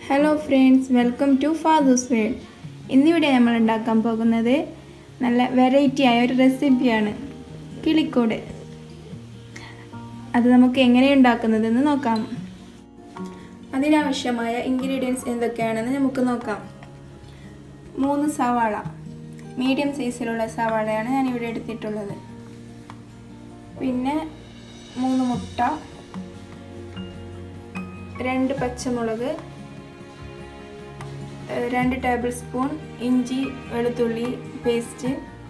hello friends welcome to Fadoos world ഇന്നിവിടെ നമ്മൾ ഉണ്ടാക്കാൻ പോകുന്നത് നല്ല വെറൈറ്റി ആയ ഒരു റെസിപ്പിയാണ് കിളിക്കൂട് അത് നമുക്ക് എങ്ങനെ ഉണ്ടാക്കുന്നതെന്ന് നോക്കാം അതിനാവശ്യമായ ഇൻഗ്രീഡിയൻസ് എന്തൊക്കെയാണെന്ന് നമുക്ക് നോക്കാം മൂന്ന് സവാള മീഡിയം സൈസിലുള്ള സവാളയാണ് ഞാനിവിടെ എടുത്തിട്ടുള്ളത് പിന്നെ മൂന്ന് മുട്ട രണ്ട് പച്ചമുളക് ഏഹ് രണ്ട് ടേബിൾ സ്പൂൺ ഇഞ്ചി വെളുത്തുള്ളി പേസ്റ്റ്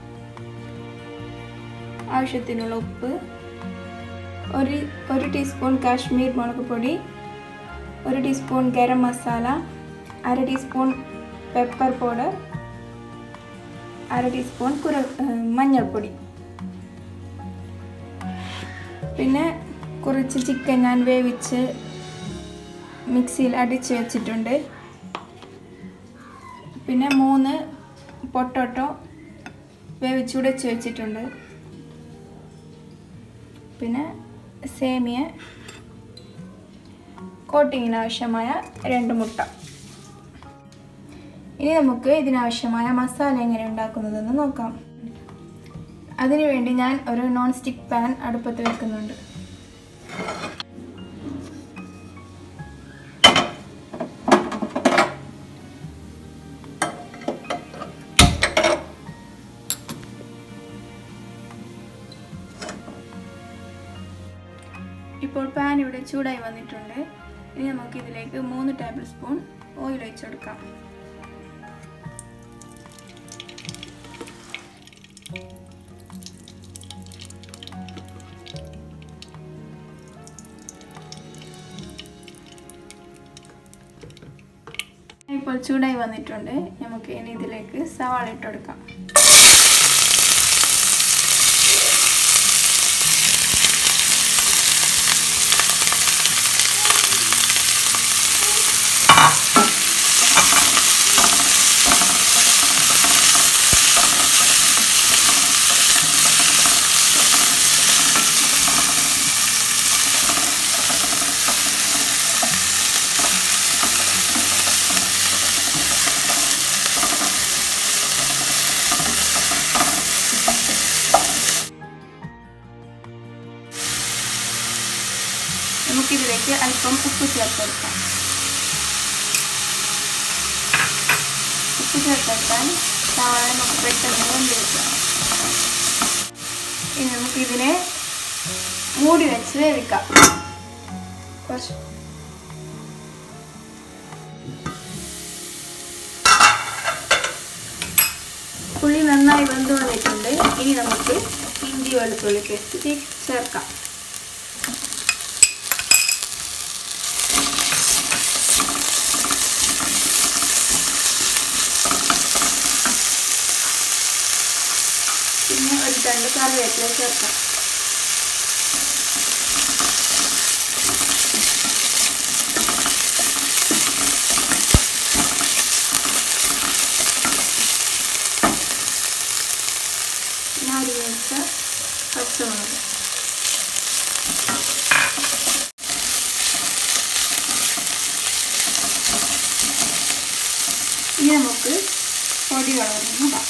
ആവശ്യത്തിനുള്ള ഉപ്പ് ഒരു ഒരു ടീസ്പൂൺ കാശ്മീർ മുളക് പൊടി ഒരു ടീസ്പൂൺ ഗരം മസാല അര ടീസ്പൂൺ പെപ്പർ പൗഡർ അര ടീസ്പൂൺ കുര ഏഹ് മഞ്ഞൾപ്പൊടി പിന്നെ കുറച്ച് ചിക്കൻ ഞാൻ വേവിച്ച് മിക്സിയിൽ അടിച്ച് വെച്ചിട്ടുണ്ട് പിന്നെ മൂന്ന് പൊട്ടോട്ടോ വേവിച്ചുടച്ച് വെച്ചിട്ടുണ്ട് പിന്നെ സേമിയ കോട്ടിങ്ങിന് ആവശ്യമായ രണ്ട് മുട്ട ഇനി നമുക്ക് ഇതിനാവശ്യമായ മസാല എങ്ങനെ ഉണ്ടാക്കുന്നതെന്ന് നോക്കാം അതിനുവേണ്ടി ഞാൻ ഒരു നോൺ സ്റ്റിക്ക് പാൻ അടുപ്പത്ത് വെക്കുന്നുണ്ട് ഇപ്പോൾ പാൻ ഇവിടെ ചൂടായി വന്നിട്ടുണ്ട് ഇനി നമുക്ക് ഇതിലേക്ക് മൂന്ന് ടേബിൾ സ്പൂൺ ഓയിൽ ഒഴിച്ചെടുക്കാം ഇപ്പോൾ ചൂടായി വന്നിട്ടുണ്ട് നമുക്ക് ഇനി ഇതിലേക്ക് സവാള ഇട്ടെടുക്കാം നമുക്കിതിലേക്ക് അല്പം ഉപ്പ് ചേർത്തെടുക്കാം ഉപ്പ് ചേർത്തെടുത്താൽ സവാള നമുക്ക് പെട്ടെന്ന് വെന്തെടുക്കാം ഇനി നമുക്കിതിനെ മൂടി വെച്ച് വേവിക്കാം കുറച്ച് പുളി നന്നായി വെന്ത് വന്നിട്ടുണ്ട് ഇനി നമുക്ക് ഇഞ്ചി വെളുത്തുള്ളി പേസ്റ്റ് ചേർക്കാം പിന്നെ ഒരു രണ്ട് കറിവേപ്പില ചേർക്കാം നാല് വെച്ച പച്ചമുളക് ഇനി നമുക്ക് പൊടികളൊന്നും ഇടാം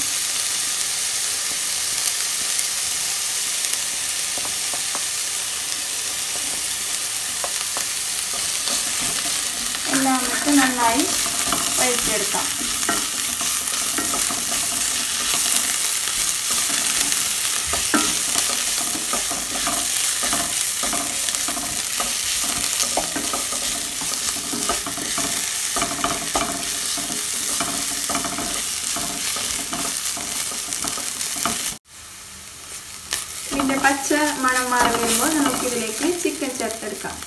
എല്ലാം നമുക്ക് നന്നായി വഴിച്ചെടുക്കാം ഇതിൻ്റെ പച്ച മണം മാറി വരുമ്പോൾ നമുക്കിതിലേക്ക് ചിക്കൻ ചേർത്തെടുക്കാം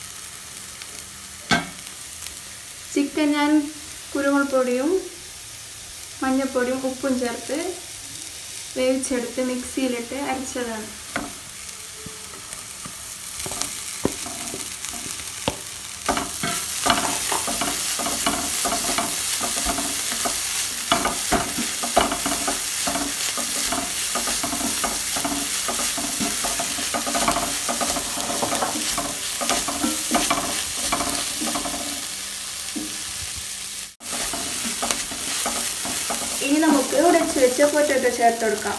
ചിക്കൻ ഞാൻ കുരുമുളക് പൊടിയും മഞ്ഞൾപ്പൊടിയും ഉപ്പും ചേർത്ത് വേവിച്ചെടുത്ത് മിക്സിയിലിട്ട് അരച്ചതാണ് വെച്ച പൊറ്റോറ്റോ ചേർത്ത് കൊടുക്കാം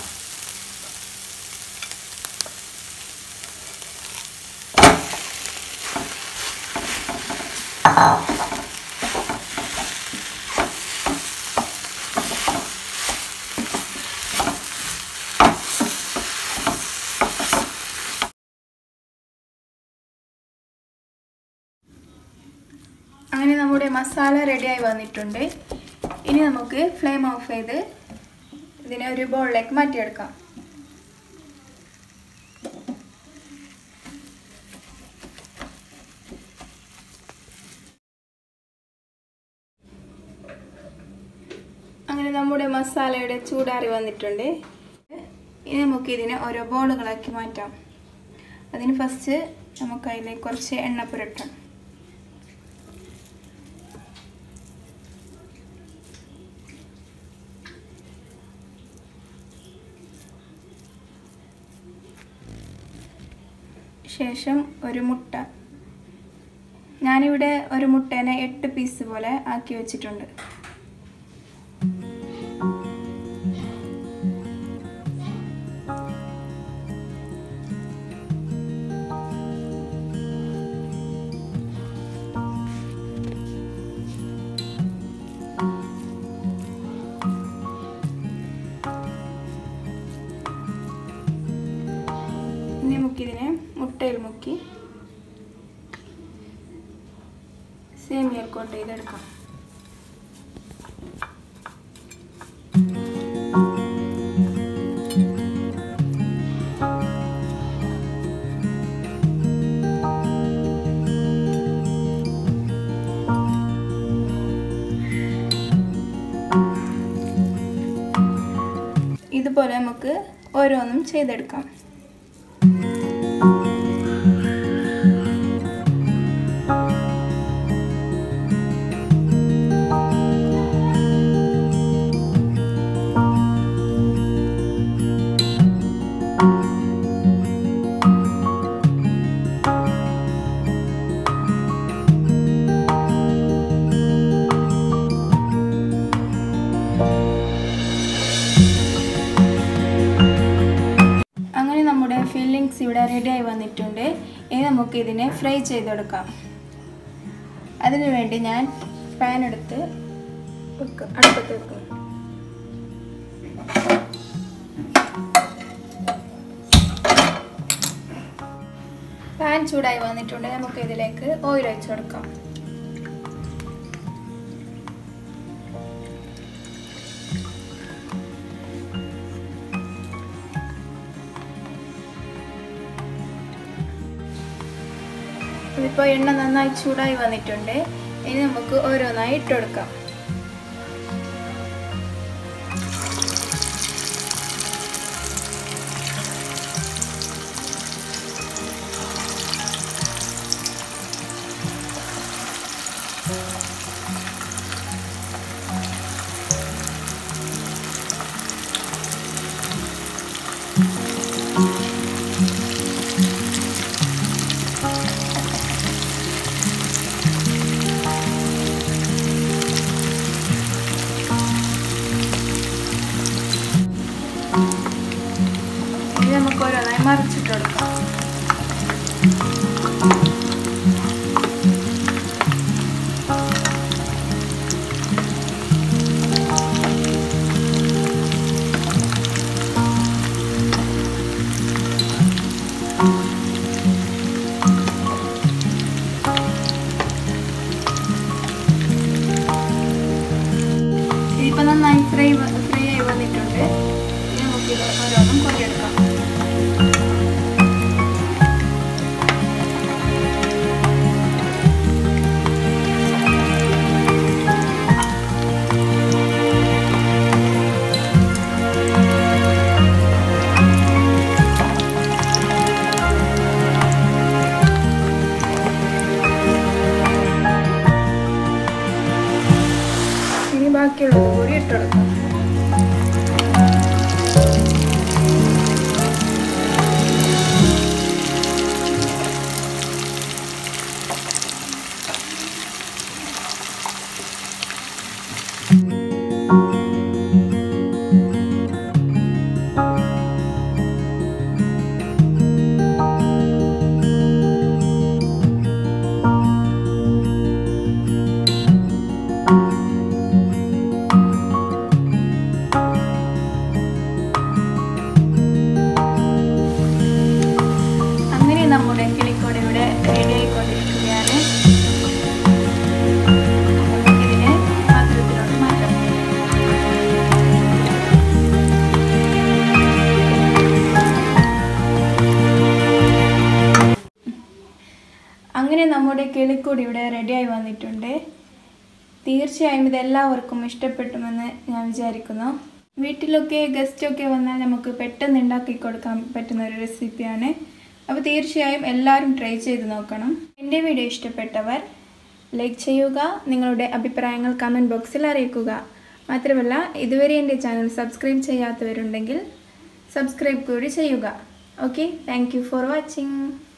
അങ്ങനെ നമ്മുടെ മസാല റെഡിയായി വന്നിട്ടുണ്ട് ഇനി നമുക്ക് ഫ്ലെയിം ഓഫ് ചെയ്ത് ഇതിനെ ഒരു ബോളിലേക്ക് മാറ്റിയെടുക്കാം അങ്ങനെ നമ്മുടെ മസാലയുടെ ചൂടാറി വന്നിട്ടുണ്ട് ഇനി നമുക്ക് ഇതിനെ ഓരോ ബോളുകളാക്കി മാറ്റാം അതിന് ഫസ്റ്റ് നമുക്ക് അതിലേക്ക് കുറച്ച് എണ്ണ പുരട്ടാം ശേഷം ഒരു മുട്ട ഞാനിവിടെ ഒരു മുട്ടേനെ എട്ട് പീസ് പോലെ ആക്കി വെച്ചിട്ടുണ്ട് ഇനി നമുക്കിതിനെ മുട്ടയിൽ മുക്കി സേമിയയിൽ കൊണ്ട് ചെയ്തെടുക്കാം ഇതുപോലെ നമുക്ക് ഓരോന്നും ചെയ്തെടുക്കാം അങ്ങനെ നമ്മുടെ ഫില്ലിങ്സ് ഇവിടെ റെഡിയായി വന്നിട്ടുണ്ട് ഇനി നമുക്ക് ഇതിനെ ഫ്രൈ ചെയ്തെടുക്കാം അതിനു വേണ്ടി ഞാൻ പാൻ എടുത്ത് വെക്കും അടുപ്പത്ത് വെക്കും പാൻ ചൂടായി വന്നിട്ടുണ്ട് നമുക്ക് ഇതിലേക്ക് ഓയിൽ ഒഴിച്ചു കൊടുക്കാം ഇതിപ്പോൾ എണ്ണ നന്നായി ചൂടായി വന്നിട്ടുണ്ട് ഇനി നമുക്ക് ഓരോന്നായി ഇട്ട് കൊടുക്കാം ഇനി നമുക്ക് ഓരോന്നായി മറിച്ചിട്ട് കൊടുക്കാം ഇതിപ്പോൾ നന്നായി ഫ്രൈ ഫ്രൈ ആയി വന്നിട്ടുണ്ട് ഇനി നമുക്കിത് ഓരോന്നും കൊണ്ടിയെടുക്കാം ഇനി ബാക്കിയുള്ളത് കൂടി ഇട്ടെടുക്കാം കൂടി ഇവിടെ റെഡിയായി വന്നിട്ടുണ്ട് തീർച്ചയായും ഇത് എല്ലാവർക്കും ഇഷ്ടപ്പെട്ടുമെന്ന് ഞാൻ വിചാരിക്കുന്നു വീട്ടിലൊക്കെ ഗസ്റ്റൊക്കെ വന്നാൽ നമുക്ക് പെട്ടെന്ന് ഉണ്ടാക്കി കൊടുക്കാൻ പറ്റുന്ന ഒരു റെസിപ്പിയാണ് അപ്പോൾ തീർച്ചയായും എല്ലാവരും ട്രൈ ചെയ്ത് നോക്കണം എൻ്റെ വീഡിയോ ഇഷ്ടപ്പെട്ടവർ ലൈക്ക് ചെയ്യുക നിങ്ങളുടെ അഭിപ്രായങ്ങൾ കമൻറ്റ് ബോക്സിൽ അറിയിക്കുക മാത്രമല്ല ഇതുവരെ എൻ്റെ ചാനൽ സബ്സ്ക്രൈബ് ചെയ്യാത്തവരുണ്ടെങ്കിൽ സബ്സ്ക്രൈബ് കൂടി ചെയ്യുക okay thank you for watching